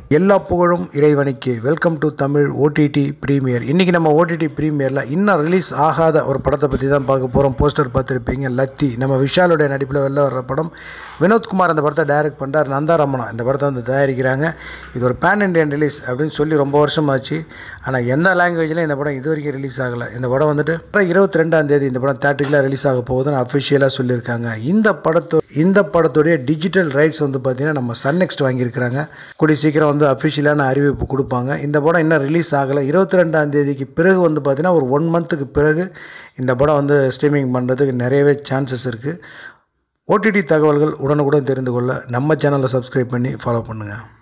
எல்லா புகழும் இறைவனுக்கு welcome to Tamil OTT premiere இன்றைக்கி நம்ம ஓடிடி ப்ரீமியரில் இன்னும் ரிலீஸ் ஆகாத ஒரு படத்தை பற்றி தான் பார்க்க போகிறோம் போஸ்டர் பார்த்துருப்பீங்க லத்தி நம்ம விஷாலுடைய நடிப்பில் வெளில வர்ற படம் வினோத்குமார் அந்த படத்தை டைரக்ட் பண்ணுறார் நந்தாரமணா இந்த படத்தை வந்து தயாரிக்கிறாங்க இது ஒரு பேன் இண்டியன் ரிலீஸ் அப்படின்னு சொல்லி ரொம்ப வருஷமாச்சு ஆனால் எந்த லாங்குவேஜ்லையும் இந்த படம் இது வரைக்கும் ரிலீஸ் ஆகலை இந்த படம் வந்துட்டு இருபத்தி ரெண்டாம் தேதி இந்த படம் தேட்டரில் ரிலீஸ் ஆக போகுதுன்னு அஃபிஷியலாக சொல்லியிருக்காங்க இந்த படத்தோ இந்த படத்துடைய டிஜிட்டல் ரைட்ஸ் வந்து பார்த்திங்கன்னா நம்ம சன் நெக்ஸ்ட் வாங்கியிருக்கிறாங்க கூடிய சீக்கிரம் வந்து அஃபிஷியலான அறிவிப்பு கொடுப்பாங்க இந்த படம் இன்னும் ரிலீஸ் ஆகலை இருபத்தி ரெண்டாம் தேதிக்கு பிறகு வந்து பார்த்திங்கன்னா ஒரு ஒன் மந்த்துக்கு பிறகு இந்த படம் வந்து ஸ்ட்ரீமிங் பண்ணுறதுக்கு நிறையவே சான்சஸ் இருக்குது ஓடிடி தகவல்கள் உடனுக்குடன் தெரிந்து கொள்ள நம்ம சேனலை சப்ஸ்கிரைப் பண்ணி ஃபாலோ பண்ணுங்கள்